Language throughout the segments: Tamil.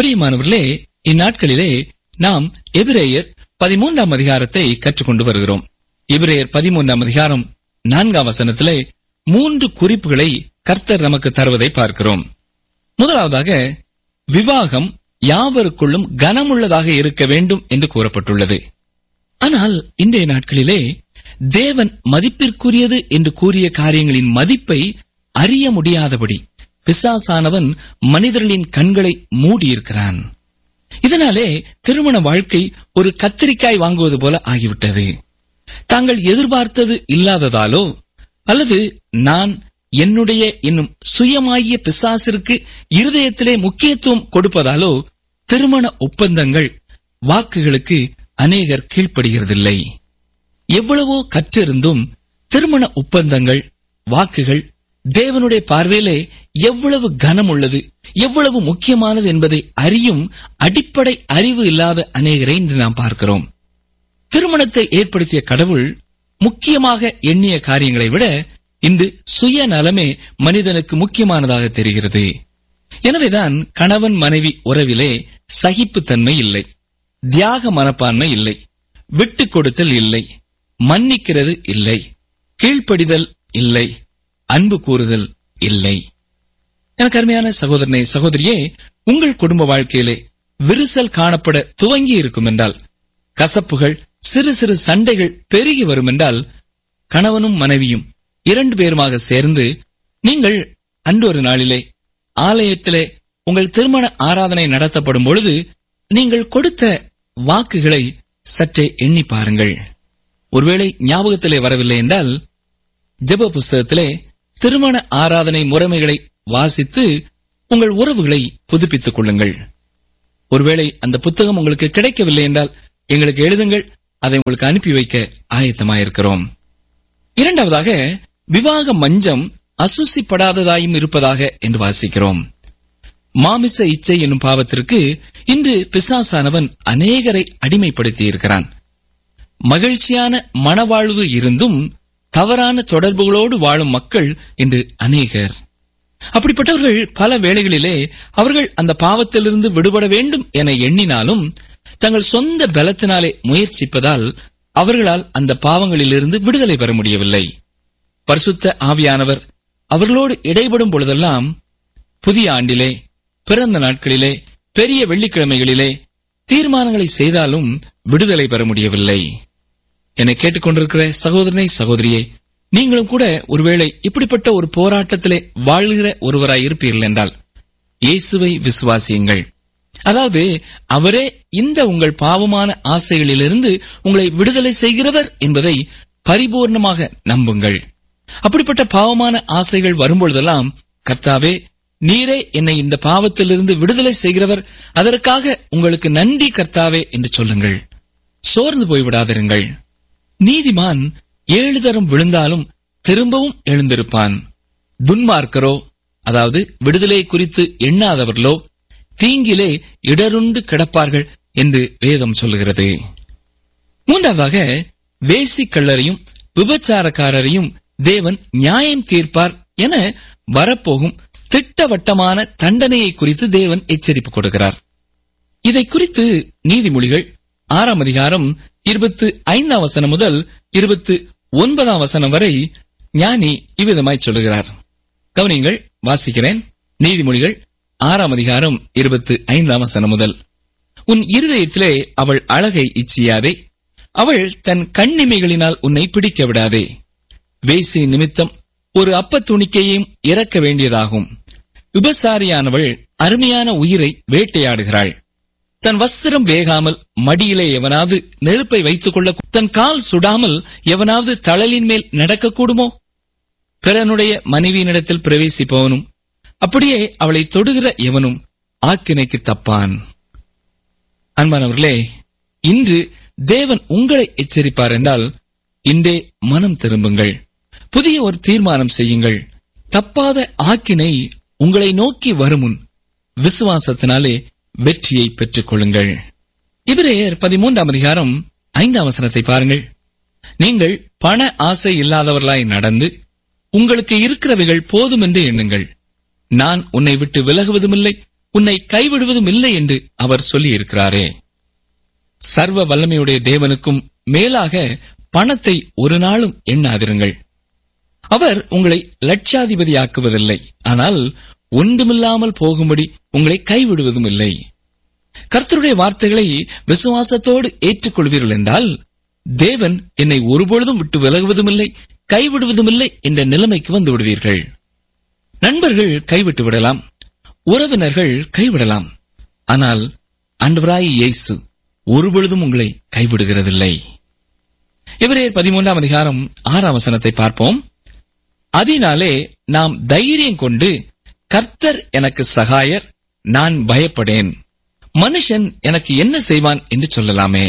பிரியமானவர்களே இந்நாட்களிலே நாம் எபிரேயர் பதிமூன்றாம் அதிகாரத்தை கற்றுக்கொண்டு வருகிறோம் எபிரேயர் பதிமூன்றாம் அதிகாரம் நான்காம் வசனத்திலே மூன்று குறிப்புகளை கர்த்தர் நமக்கு தருவதை பார்க்கிறோம் முதலாவதாக விவாகம் யாவருக்குள்ளும் கனமுள்ளதாக இருக்க வேண்டும் என்று கூறப்பட்டுள்ளது ஆனால் இன்றைய நாட்களிலே தேவன் மதிப்பிற்குரியது என்று கூறிய காரியங்களின் மதிப்பை அறிய முடியாதபடி பிசாசானவன் மனிதர்களின் கண்களை மூடியிருக்கிறான் இதனாலே திருமண வாழ்க்கை ஒரு கத்திரிக்காய் வாங்குவது போல ஆகிவிட்டது தாங்கள் எதிர்பார்த்தது இல்லாததாலோ அல்லது நான் என்னுடைய என்னும் சுயமாகிய பிசாசிற்கு இருதயத்திலே முக்கியத்துவம் கொடுப்பதாலோ திருமண ஒப்பந்தங்கள் வாக்குகளுக்கு அநேகர் கீழ்ப்படுகிறதில்லை எவ்வளவோ கற்றிருந்தும் திருமண ஒப்பந்தங்கள் வாக்குகள் தேவனுடைய பார்வையிலே எவ்வளவு கனம் உள்ளது எவ்வளவு முக்கியமானது என்பதை அறியும் அடிப்படை அறிவு இல்லாத அநேகரை இன்று நாம் பார்க்கிறோம் திருமணத்தை ஏற்படுத்திய கடவுள் முக்கியமாக எண்ணிய காரியங்களை விட இந்த சுயநலமே மனிதனுக்கு முக்கியமானதாக தெரிகிறது எனவேதான் கணவன் மனைவி உறவிலே சகிப்புத்தன்மை இல்லை தியாக மனப்பான்மை இல்லை விட்டுக் கொடுத்தல் இல்லை மன்னிக்கிறது இல்லை கீழ்ப்படிதல் இல்லை அன்பு கூறுதல் இல்லை எனக்கு அருமையான சகோதரனே சகோதரியே உங்கள் குடும்ப வாழ்க்கையிலே விரிசல் காணப்பட துவங்கி இருக்கும் என்றால் கசப்புகள் சிறு சிறு சண்டைகள் பெருகி வரும் என்றால் கணவனும் மனைவியும் இரண்டு பேருமாக சேர்ந்து நீங்கள் அன்று ஒரு நாளிலே ஆலயத்திலே உங்கள் திருமண ஆராதனை நடத்தப்படும் பொழுது நீங்கள் கொடுத்த வாக்குகளை சற்றே எண்ணி பாருங்கள் ஒருவேளை ஞாபகத்திலே வரவில்லை என்றால் ஜெப புஸ்தகத்திலே திருமண ஆராதனை முறைமைகளை வாசித்து உங்கள் உறவுகளை புதுப்பித்துக் கொள்ளுங்கள் ஒருவேளை அந்த புத்தகம் உங்களுக்கு கிடைக்கவில்லை என்றால் எங்களுக்கு எழுதுங்கள் அதை உங்களுக்கு அனுப்பி வைக்க ஆயத்தமாயிருக்கிறோம் இரண்டாவதாக விவாக மஞ்சம் அசூசிப்படாததாயும் இருப்பதாக என்று வாசிக்கிறோம் மாமிச இச்சை என்னும் பாவத்திற்கு இன்று பிசாசானவன் அநேகரை அடிமைப்படுத்தி இருக்கிறான் மகிழ்ச்சியான மனவாழ்வு இருந்தும் தவறான தொடர்புகளோடு வாழும் மக்கள் இன்று அநேகர் அப்படிப்பட்டவர்கள் பல வேளைகளிலே அவர்கள் அந்த பாவத்திலிருந்து விடுபட வேண்டும் என எண்ணினாலும் தங்கள் சொந்த பலத்தினாலே முயற்சிப்பதால் அவர்களால் அந்த பாவங்களிலிருந்து விடுதலை பெற முடியவில்லை பரிசுத்த ஆவியானவர் அவர்களோடு இடைபடும் பொழுதெல்லாம் புதிய ஆண்டிலே பிறந்த நாட்களிலே பெரிய வெள்ளிக்கிழமைகளிலே தீர்மானங்களை செய்தாலும் விடுதலை பெற முடியவில்லை என்னை கேட்டுக்கொண்டிருக்கிற சகோதரனை சகோதரியே நீங்களும் கூட ஒருவேளை இப்படிப்பட்ட ஒரு போராட்டத்திலே வாழ்கிற ஒருவராய் இருப்பீர்கள் என்றால் இயேசுவை விசுவாசியுங்கள் அதாவது அவரே இந்த உங்கள் பாவமான ஆசைகளிலிருந்து உங்களை விடுதலை செய்கிறவர் என்பதை பரிபூர்ணமாக நம்புங்கள் அப்படிப்பட்ட பாவமான ஆசைகள் வரும்பொழுதெல்லாம் கர்த்தாவே நீரே என்னை இந்த பாவத்திலிருந்து விடுதலை செய்கிறவர் அதற்காக உங்களுக்கு நன்றி கர்த்தாவே என்று சொல்லுங்கள் சோர்ந்து போய்விடாதிருங்கள் நீதிமான் ஏழு தரம் விழுந்தாலும் திரும்பவும் எழுந்திருப்பான் துன்மார்க்கரோ அதாவது விடுதலை குறித்து எண்ணாதவர்களோ தீங்கிலே இடருண்டு கிடப்பார்கள் என்று வேதம் சொல்லுகிறது மூன்றாவதாக வேசிக்கள்ளரையும் விபச்சாரக்காரரையும் தேவன் நியாயம் தீர்ப்பார் என வரப்போகும் திட்டவட்டமான தண்டனையை குறித்து தேவன் எச்சரிப்பு கொடுக்கிறார் இதை குறித்து நீதிமொழிகள் ஆறாம் அதிகாரம் இருபத்து ஐந்தாம் வசனம் முதல் இருபத்து ஒன்பதாம் வசனம் வரை ஞானி இவ்விதமாய் சொல்லுகிறார் கவனிங்கள் வாசிக்கிறேன் நீதிமொழிகள் ஆறாம் அதிகாரம் இருபத்து ஐந்தாம் வசனம் முதல் உன் இருதயத்திலே அவள் அழகை இச்சியாதே அவள் தன் கண்ணிமைகளினால் உன்னை பிடிக்க விடாதே வேசி நிமித்தம் ஒரு அப்பத் துணிக்கையும் இறக்க வேண்டியதாகும் விபசாரியானவள் அருமையான உயிரை வேட்டையாடுகிறாள் தன் வஸ்திரம் வேகாமல் மடியிலே எவனாவது நெருப்பை வைத்துக் கொள்ள தன் கால் சுடாமல் எவனாவது தழலின் மேல் நடக்கக்கூடுமோ பிறனுடைய மனைவியினிடத்தில் பிரவேசிப்பவனும் அப்படியே அவளை தொடுகிற எவனும் ஆக்கினைக்கு தப்பான் அன்பானவர்களே இன்று தேவன் உங்களை எச்சரிப்பார் என்றால் இன்றே மனம் திரும்புங்கள் புதிய ஒரு தீர்மானம் செய்யுங்கள் தப்பாத ஆக்கினை உங்களை நோக்கி வருமுன் விசுவாசத்தினாலே வெற்றியை பெற்றுக் கொள்ளுங்கள் இவரேயர் பதிமூன்றாம் அதிகாரம் ஐந்தாம் வசனத்தை பாருங்கள் நீங்கள் பண ஆசை இல்லாதவர்களாய் நடந்து உங்களுக்கு இருக்கிறவைகள் போதும் என்று எண்ணுங்கள் நான் உன்னை விட்டு விலகுவதுமில்லை உன்னை கைவிடுவதும் இல்லை என்று அவர் சொல்லியிருக்கிறாரே சர்வ வல்லமையுடைய தேவனுக்கும் மேலாக பணத்தை ஒரு நாளும் எண்ணாதிருங்கள் அவர் உங்களை லட்சாதிபதியாக்குவதில்லை ஆனால் ஒன்றுமில்லாமல் போகும்படி உங்களை கைவிடுவதும் இல்லை கர்த்தருடைய வார்த்தைகளை விசுவாசத்தோடு ஏற்றுக்கொள்வீர்கள் என்றால் தேவன் என்னை ஒருபொழுதும் விட்டு விலகுவதுமில்லை கைவிடுவதுமில்லை என்ற நிலைமைக்கு வந்து விடுவீர்கள் நண்பர்கள் கைவிட்டு விடலாம் உறவினர்கள் கைவிடலாம் ஆனால் ஆண்டவராய் இயேசு ஒருபொழுதும் உங்களை கைவிடுகிறதில்லை இவரேர் பதிமூன்றாம் அதிகாரம் ஆறாம் வசனத்தை பார்ப்போம் அதனாலே நாம் தைரியம் கொண்டு கர்த்தர் எனக்கு சகாயர் நான் பயப்படேன் மனுஷன் எனக்கு என்ன செய்வான் என்று சொல்லலாமே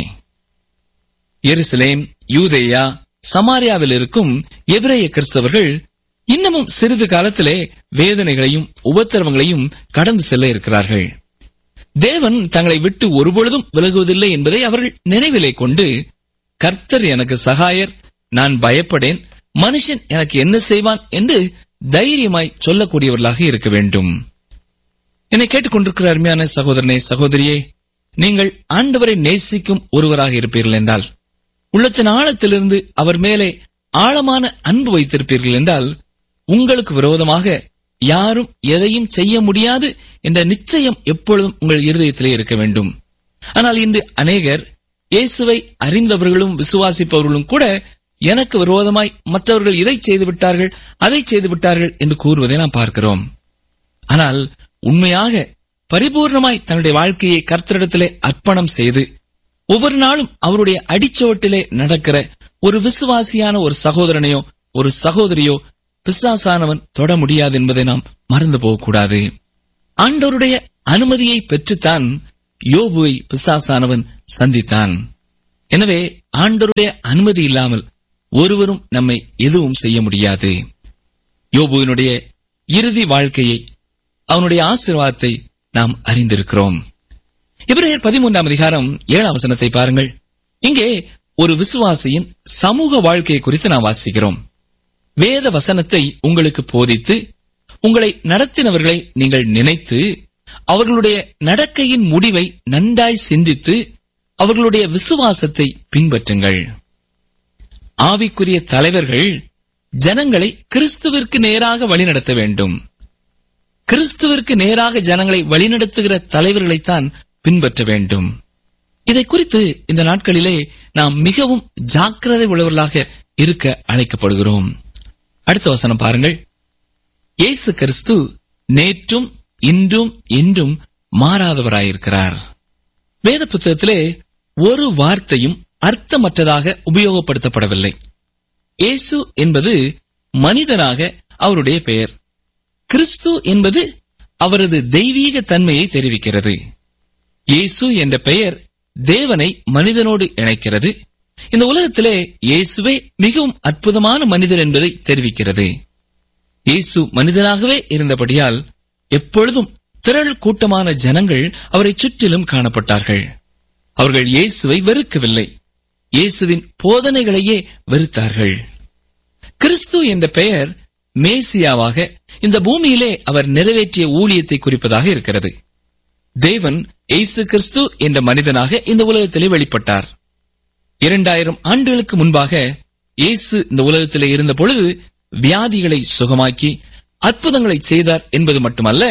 எருசலேம் யூதேயா சமாரியாவில் இருக்கும் எபிரேய கிறிஸ்தவர்கள் இன்னமும் சிறிது காலத்திலே வேதனைகளையும் உபத்திரவங்களையும் கடந்து செல்ல இருக்கிறார்கள் தேவன் தங்களை விட்டு ஒருபொழுதும் விலகுவதில்லை என்பதை அவர்கள் நினைவிலே கொண்டு கர்த்தர் எனக்கு சகாயர் நான் பயப்படேன் மனுஷன் எனக்கு என்ன செய்வான் என்று தைரியமாய் சொல்லக்கூடியவர்களாக இருக்க வேண்டும் என்னை கேட்டுக்கொண்டிருக்கிற அருமையான சகோதரனே சகோதரியே நீங்கள் ஆண்டவரை நேசிக்கும் ஒருவராக இருப்பீர்கள் என்றால் உள்ளத்தின் ஆழத்திலிருந்து அவர் மேலே ஆழமான அன்பு வைத்திருப்பீர்கள் என்றால் உங்களுக்கு விரோதமாக யாரும் எதையும் செய்ய முடியாது என்ற நிச்சயம் எப்பொழுதும் உங்கள் இருதயத்திலே இருக்க வேண்டும் ஆனால் இன்று அநேகர் இயேசுவை அறிந்தவர்களும் விசுவாசிப்பவர்களும் கூட எனக்கு விரோதமாய் மற்றவர்கள் இதை செய்து விட்டார்கள் அதை செய்து விட்டார்கள் என்று கூறுவதை நாம் பார்க்கிறோம் ஆனால் உண்மையாக பரிபூர்ணமாய் தன்னுடைய வாழ்க்கையை கர்த்தரிடத்திலே அர்ப்பணம் செய்து ஒவ்வொரு நாளும் அவருடைய அடிச்சோட்டிலே நடக்கிற ஒரு விசுவாசியான ஒரு சகோதரனையோ ஒரு சகோதரியோ பிசாசானவன் தொட முடியாது என்பதை நாம் மறந்து போகக்கூடாது ஆண்டவருடைய அனுமதியை பெற்றுத்தான் யோபுவை பிசாசானவன் சந்தித்தான் எனவே ஆண்டவருடைய அனுமதி இல்லாமல் ஒருவரும் நம்மை எதுவும் செய்ய முடியாது யோபுவினுடைய இறுதி வாழ்க்கையை அவனுடைய ஆசீர்வாதத்தை நாம் அறிந்திருக்கிறோம் இப்ரேயர் பதிமூன்றாம் அதிகாரம் ஏழாம் வசனத்தை பாருங்கள் இங்கே ஒரு விசுவாசியின் சமூக வாழ்க்கை குறித்து நாம் வாசிக்கிறோம் வேத வசனத்தை உங்களுக்கு போதித்து உங்களை நடத்தினவர்களை நீங்கள் நினைத்து அவர்களுடைய நடக்கையின் முடிவை நன்றாய் சிந்தித்து அவர்களுடைய விசுவாசத்தை பின்பற்றுங்கள் ஆவிக்குரிய தலைவர்கள் ஜனங்களை கிறிஸ்துவிற்கு நேராக வழிநடத்த வேண்டும் கிறிஸ்துவிற்கு நேராக ஜனங்களை வழிநடத்துகிற தலைவர்களைத்தான் பின்பற்ற வேண்டும் இதை குறித்து இந்த நாட்களிலே நாம் மிகவும் ஜாக்கிரதை உள்ளவர்களாக இருக்க அழைக்கப்படுகிறோம் அடுத்த வசனம் பாருங்கள் இயேசு கிறிஸ்து நேற்றும் இன்றும் என்றும் மாறாதவராயிருக்கிறார் வேத புத்தகத்திலே ஒரு வார்த்தையும் அர்த்தமற்றதாக உபயோகப்படுத்தப்படவில்லை இயேசு என்பது மனிதனாக அவருடைய பெயர் கிறிஸ்து என்பது அவரது தெய்வீக தன்மையை தெரிவிக்கிறது இயேசு என்ற பெயர் தேவனை மனிதனோடு இணைக்கிறது இந்த உலகத்திலே இயேசுவே மிகவும் அற்புதமான மனிதர் என்பதை தெரிவிக்கிறது இயேசு மனிதனாகவே இருந்தபடியால் எப்பொழுதும் திரள் கூட்டமான ஜனங்கள் அவரை சுற்றிலும் காணப்பட்டார்கள் அவர்கள் இயேசுவை வெறுக்கவில்லை இயேசுவின் போதனைகளையே வெறுத்தார்கள் கிறிஸ்து என்ற பெயர் மேசியாவாக இந்த பூமியிலே அவர் நிறைவேற்றிய ஊழியத்தை குறிப்பதாக இருக்கிறது தேவன் எய்சு கிறிஸ்து என்ற மனிதனாக இந்த உலகத்திலே வெளிப்பட்டார் இரண்டாயிரம் ஆண்டுகளுக்கு முன்பாக இயேசு இந்த உலகத்திலே இருந்த பொழுது வியாதிகளை சுகமாக்கி அற்புதங்களை செய்தார் என்பது மட்டுமல்ல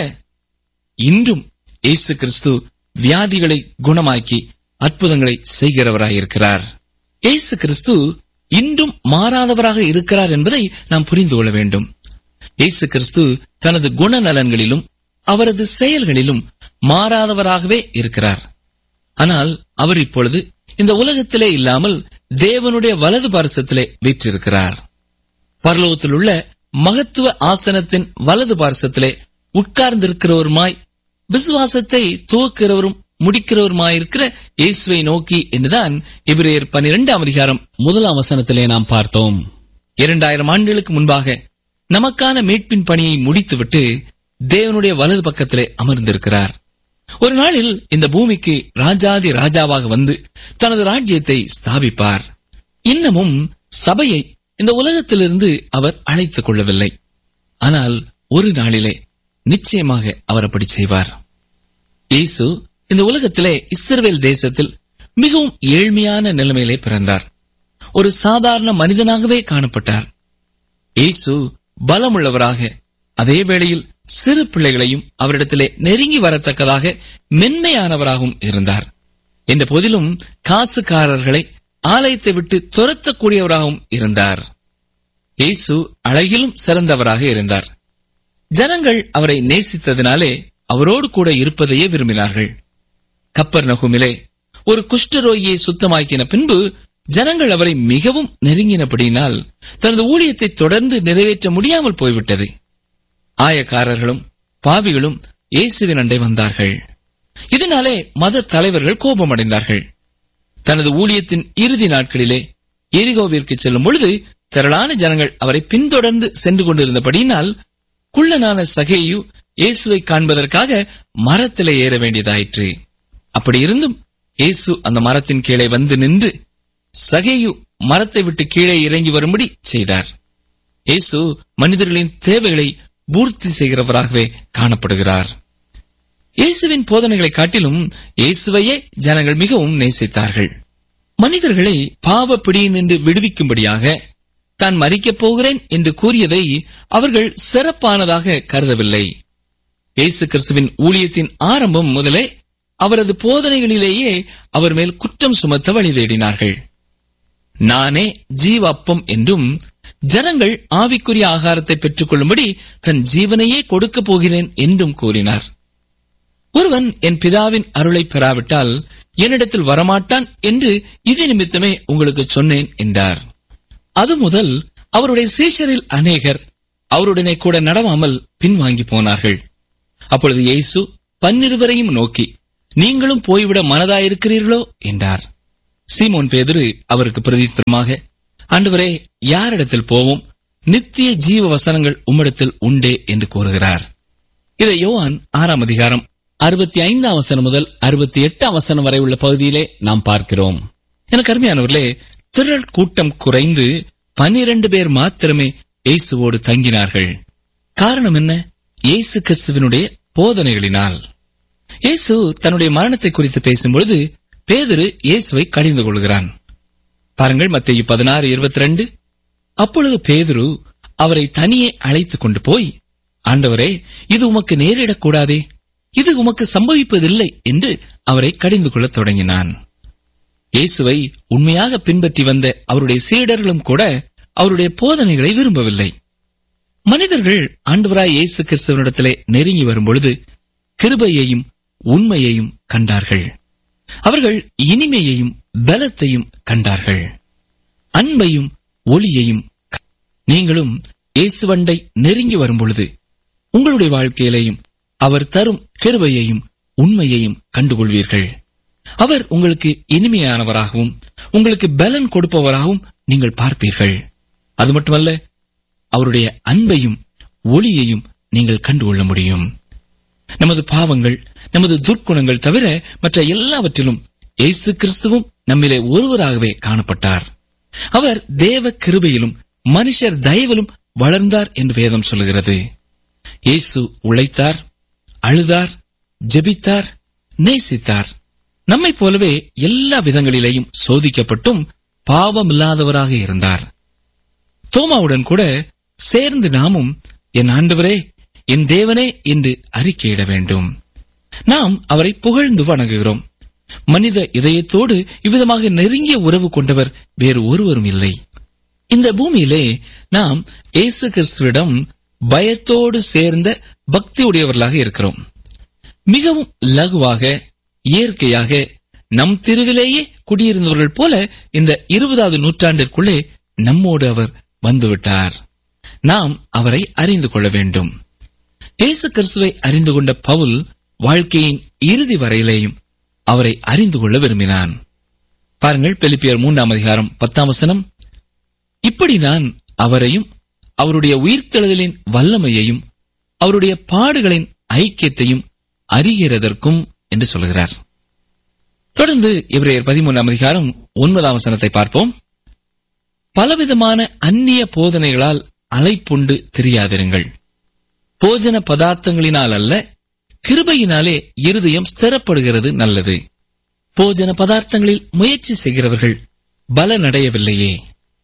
இன்றும் இயேசு கிறிஸ்து வியாதிகளை குணமாக்கி அற்புதங்களை செய்கிறவராயிருக்கிறார் இயேசு கிறிஸ்து இன்றும் மாறாதவராக இருக்கிறார் என்பதை நாம் புரிந்து கொள்ள வேண்டும் இயேசு கிறிஸ்து தனது குணநலன்களிலும் அவரது செயல்களிலும் மாறாதவராகவே இருக்கிறார் ஆனால் அவர் இப்பொழுது இந்த உலகத்திலே இல்லாமல் தேவனுடைய வலது பார்சத்திலே வீற்றிருக்கிறார் பரலோகத்தில் உள்ள மகத்துவ ஆசனத்தின் வலது பார்சத்திலே உட்கார்ந்திருக்கிறவருமாய் விசுவாசத்தை துவக்கிறவரும் முடிக்கிறவருமாயிருக்கிற இயேசுவை நோக்கி என்றுதான் இபிரேயர் பனிரெண்டாம் அதிகாரம் முதலாம் வசனத்திலே நாம் பார்த்தோம் இரண்டாயிரம் ஆண்டுகளுக்கு முன்பாக நமக்கான மீட்பின் பணியை முடித்துவிட்டு தேவனுடைய வலது பக்கத்திலே அமர்ந்திருக்கிறார் ஒரு நாளில் இந்த பூமிக்கு ராஜாதி ராஜாவாக வந்து தனது ராஜ்யத்தை ஸ்தாபிப்பார் இன்னமும் சபையை இந்த உலகத்திலிருந்து அவர் அழைத்துக் கொள்ளவில்லை ஆனால் ஒரு நாளிலே நிச்சயமாக அவர் அப்படி செய்வார் இயேசு இந்த உலகத்திலே இஸ்ரவேல் தேசத்தில் மிகவும் ஏழ்மையான நிலைமையிலே பிறந்தார் ஒரு சாதாரண மனிதனாகவே காணப்பட்டார் இயேசு பலமுள்ளவராக அதே வேளையில் சிறு பிள்ளைகளையும் அவரிடத்திலே நெருங்கி வரத்தக்கதாக மென்மையானவராகவும் இருந்தார் என்ற போதிலும் காசுக்காரர்களை ஆலயத்தை விட்டு துரத்தக்கூடியவராகவும் இருந்தார் இயேசு அழகிலும் சிறந்தவராக இருந்தார் ஜனங்கள் அவரை நேசித்ததினாலே அவரோடு கூட இருப்பதையே விரும்பினார்கள் கப்பர் நகுமிலே ஒரு குஷ்டரோகியை சுத்தமாக்கின பின்பு ஜனங்கள் அவரை மிகவும் நெருங்கினபடியினால் தனது ஊழியத்தை தொடர்ந்து நிறைவேற்ற முடியாமல் போய்விட்டது ஆயக்காரர்களும் பாவிகளும் இயேசுவின் அண்டை வந்தார்கள் இதனாலே மத தலைவர்கள் கோபமடைந்தார்கள் தனது ஊழியத்தின் இறுதி நாட்களிலே எரிகோவிற்கு செல்லும் பொழுது திரளான ஜனங்கள் அவரை பின்தொடர்ந்து சென்று கொண்டிருந்தபடியினால் குள்ளனான சகேயு இயேசுவை காண்பதற்காக மரத்திலே ஏற வேண்டியதாயிற்று அப்படி இருந்தும் இயேசு அந்த மரத்தின் கீழே வந்து நின்று சகேயு மரத்தை விட்டு கீழே இறங்கி வரும்படி செய்தார் இயேசு மனிதர்களின் தேவைகளை பூர்த்தி செய்கிறவராகவே காணப்படுகிறார் இயேசுவின் போதனைகளை காட்டிலும் இயேசுவையே ஜனங்கள் மிகவும் நேசித்தார்கள் மனிதர்களை பாவ பிடியினின்று விடுவிக்கும்படியாக தான் மறிக்கப் போகிறேன் என்று கூறியதை அவர்கள் சிறப்பானதாக கருதவில்லை இயேசு கிறிஸ்துவின் ஊழியத்தின் ஆரம்பம் முதலே அவரது போதனைகளிலேயே அவர் மேல் குற்றம் சுமத்த வழி தேடினார்கள் நானே ஜீவ அப்பம் என்றும் ஜனங்கள் ஆவிக்குரிய ஆகாரத்தை பெற்றுக் கொள்ளும்படி தன் ஜீவனையே கொடுக்கப் போகிறேன் என்றும் கூறினார் ஒருவன் என் பிதாவின் அருளை பெறாவிட்டால் என்னிடத்தில் வரமாட்டான் என்று இது நிமித்தமே உங்களுக்கு சொன்னேன் என்றார் அது முதல் அவருடைய சீஷரில் அநேகர் அவருடனே கூட நடவாமல் பின்வாங்கி போனார்கள் அப்பொழுது இயேசு பன்னிருவரையும் நோக்கி நீங்களும் போய்விட மனதாயிருக்கிறீர்களோ என்றார் சீமோன் பேதுரு அவருக்கு பிரதித்திரமாக ஆண்டவரே யாரிடத்தில் போவோம் நித்திய ஜீவ வசனங்கள் உம்மிடத்தில் உண்டே என்று கூறுகிறார் இதை யோவான் ஆறாம் அதிகாரம் அறுபத்தி ஐந்தாம் வசனம் முதல் அறுபத்தி எட்டாம் வசனம் வரை உள்ள பகுதியிலே நாம் பார்க்கிறோம் எனக்கு அருமையானவர்களே திரள் கூட்டம் குறைந்து பனிரெண்டு பேர் மாத்திரமே இயேசுவோடு தங்கினார்கள் காரணம் என்ன இயேசு கிறிஸ்துவனுடைய போதனைகளினால் இயேசு தன்னுடைய மரணத்தை குறித்து பேசும்பொழுது பேதுரு இயேசுவை கடிந்து கொள்கிறான் பாருங்கள் மத்திய பதினாறு இருபத்தி ரெண்டு அப்பொழுது பேதுரு அவரை தனியே அழைத்துக் கொண்டு போய் ஆண்டவரே இது உமக்கு நேரிடக்கூடாதே இது உமக்கு சம்பவிப்பதில்லை என்று அவரை கடிந்து கொள்ளத் தொடங்கினான் இயேசுவை உண்மையாக பின்பற்றி வந்த அவருடைய சீடர்களும் கூட அவருடைய போதனைகளை விரும்பவில்லை மனிதர்கள் ஆண்டவராய் இயேசு கிறிஸ்துவனிடத்திலே நெருங்கி வரும்பொழுது கிருபையையும் உண்மையையும் கண்டார்கள் அவர்கள் இனிமையையும் பலத்தையும் கண்டார்கள் அன்பையும் ஒளியையும் க- நீங்களும் இயேசுவண்டை நெருங்கி வரும்பொழுது உங்களுடைய வாழ்க்கையிலேயும் அவர் தரும் கிருபையையும் உண்மையையும் கண்டுகொள்வீர்கள் அவர் உங்களுக்கு இனிமையானவராகவும் உங்களுக்கு பலன் கொடுப்பவராகவும் நீங்கள் பார்ப்பீர்கள் அது மட்டுமல்ல அவருடைய அன்பையும் ஒளியையும் நீங்கள் கண்டுகொள்ள முடியும் நமது பாவங்கள் நமது துர்க்குணங்கள் தவிர மற்ற எல்லாவற்றிலும் இயேசு கிறிஸ்துவும் நம்மிலே ஒருவராகவே காணப்பட்டார் அவர் தேவ கிருபையிலும் மனுஷர் தயவிலும் வளர்ந்தார் என்று வேதம் சொல்லுகிறது இயேசு உழைத்தார் அழுதார் ஜெபித்தார் நேசித்தார் நம்மைப் போலவே எல்லா விதங்களிலேயும் சோதிக்கப்பட்டும் பாவமில்லாதவராக இருந்தார் தோமாவுடன் கூட சேர்ந்து நாமும் என் ஆண்டவரே என் தேவனே என்று அறிக்கையிட வேண்டும் நாம் அவரை புகழ்ந்து வணங்குகிறோம் மனித இதயத்தோடு இவ்விதமாக நெருங்கிய உறவு கொண்டவர் வேறு ஒருவரும் இல்லை இந்த பூமியிலே நாம் இயேசு கிறிஸ்துவிடம் பயத்தோடு சேர்ந்த பக்தியுடையவர்களாக இருக்கிறோம் மிகவும் லகுவாக இயற்கையாக நம் தெருவிலேயே குடியிருந்தவர்கள் போல இந்த இருபதாவது நூற்றாண்டிற்குள்ளே நம்மோடு அவர் வந்துவிட்டார் நாம் அவரை அறிந்து கொள்ள வேண்டும் இயேசு கிறிஸ்துவை அறிந்து கொண்ட பவுல் வாழ்க்கையின் இறுதி வரையிலேயும் அவரை அறிந்து கொள்ள விரும்பினான் பாருங்கள் பெலிப்பியர் மூன்றாம் அதிகாரம் பத்தாம் வசனம் இப்படி நான் அவரையும் அவருடைய உயிர்த்தெழுதலின் வல்லமையையும் அவருடைய பாடுகளின் ஐக்கியத்தையும் அறிகிறதற்கும் என்று சொல்கிறார் தொடர்ந்து இவரையர் பதிமூன்றாம் அதிகாரம் ஒன்பதாம் வசனத்தை பார்ப்போம் பலவிதமான அந்நிய போதனைகளால் அலைப்புண்டு தெரியாதிருங்கள் போஜன பதார்த்தங்களினால் அல்ல கிருபையினாலே இருதயம் ஸ்திரப்படுகிறது நல்லது போஜன பதார்த்தங்களில் முயற்சி செய்கிறவர்கள் பலனடையவில்லையே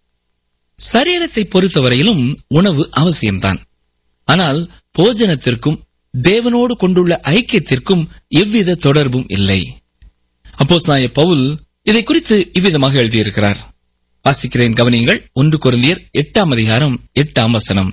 சரீரத்தை பொறுத்தவரையிலும் உணவு அவசியம்தான் ஆனால் போஜனத்திற்கும் தேவனோடு கொண்டுள்ள ஐக்கியத்திற்கும் எவ்வித தொடர்பும் இல்லை அப்போஸ் நாய பவுல் இதை குறித்து இவ்விதமாக எழுதியிருக்கிறார் வாசிக்கிறேன் கவனியங்கள் ஒன்று குருந்தியர் எட்டாம் அதிகாரம் எட்டாம் வசனம்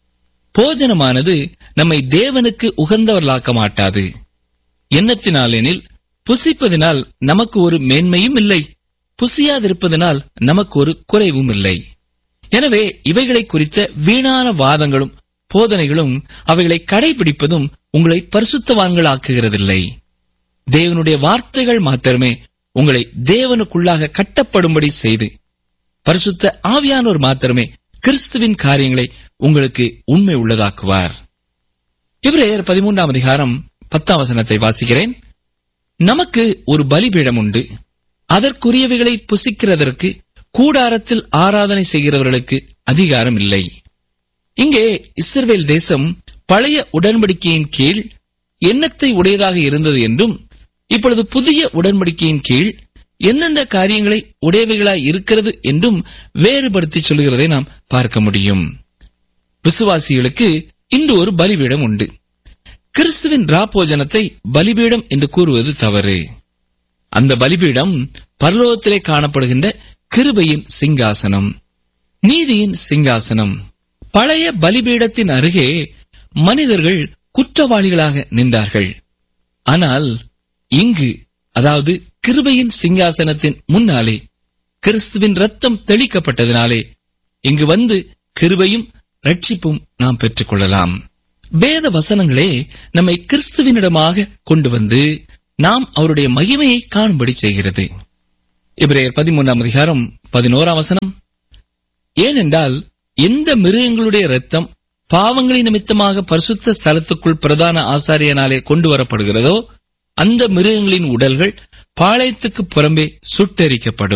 போஜனமானது நம்மை தேவனுக்கு உகந்தவர்களாக்க மாட்டாது எண்ணத்தினாலெனில் புசிப்பதினால் நமக்கு ஒரு மேன்மையும் இல்லை புசியாதிருப்பதனால் நமக்கு ஒரு குறைவும் இல்லை எனவே இவைகளை குறித்த வீணான வாதங்களும் போதனைகளும் அவைகளை கடைபிடிப்பதும் உங்களை பரிசுத்தவான்களாக்குகிறதில்லை தேவனுடைய வார்த்தைகள் மாத்திரமே உங்களை தேவனுக்குள்ளாக கட்டப்படும்படி செய்து பரிசுத்த ஆவியானோர் மாத்திரமே கிறிஸ்துவின் காரியங்களை உங்களுக்கு உண்மை உள்ளதாக்குவார் இவரையர் பதிமூன்றாம் அதிகாரம் பத்தாம் வசனத்தை வாசிக்கிறேன் நமக்கு ஒரு பலிபீடம் உண்டு அதற்குரியவைகளை புசிக்கிறதற்கு கூடாரத்தில் ஆராதனை செய்கிறவர்களுக்கு அதிகாரம் இல்லை இங்கே இஸ்ரவேல் தேசம் பழைய உடன்படிக்கையின் கீழ் எண்ணத்தை உடையதாக இருந்தது என்றும் இப்பொழுது புதிய உடன்படிக்கையின் கீழ் எந்தெந்த காரியங்களை உடையவைகளாய் இருக்கிறது என்றும் வேறுபடுத்தி சொல்கிறதை நாம் பார்க்க முடியும் விசுவாசிகளுக்கு இன்று ஒரு பலிபீடம் உண்டு கிறிஸ்துவின் ராப்போஜனத்தை பலிபீடம் என்று கூறுவது தவறு அந்த பலிபீடம் பரலோகத்திலே காணப்படுகின்ற கிருபையின் சிங்காசனம் நீதியின் சிங்காசனம் பழைய பலிபீடத்தின் அருகே மனிதர்கள் குற்றவாளிகளாக நின்றார்கள் ஆனால் இங்கு அதாவது கிருபையின் சிங்காசனத்தின் முன்னாலே கிறிஸ்துவின் ரத்தம் தெளிக்கப்பட்டதினாலே இங்கு வந்து கிருபையும் ரட்சிப்பும் நாம் பெற்றுக் கொள்ளலாம் வேத வசனங்களே நம்மை கிறிஸ்துவினிடமாக கொண்டு வந்து நாம் அவருடைய மகிமையை காணும்படி செய்கிறது இப்ரேயர் பதிமூன்றாம் அதிகாரம் பதினோராம் வசனம் ஏனென்றால் எந்த மிருகங்களுடைய ரத்தம் பாவங்களின் நிமித்தமாக பரிசுத்த ஸ்தலத்துக்குள் பிரதான ஆசாரியனாலே கொண்டு வரப்படுகிறதோ அந்த மிருகங்களின் உடல்கள் பாளையத்துக்கு புறம்பே சுட்டெரிக்கப்படும்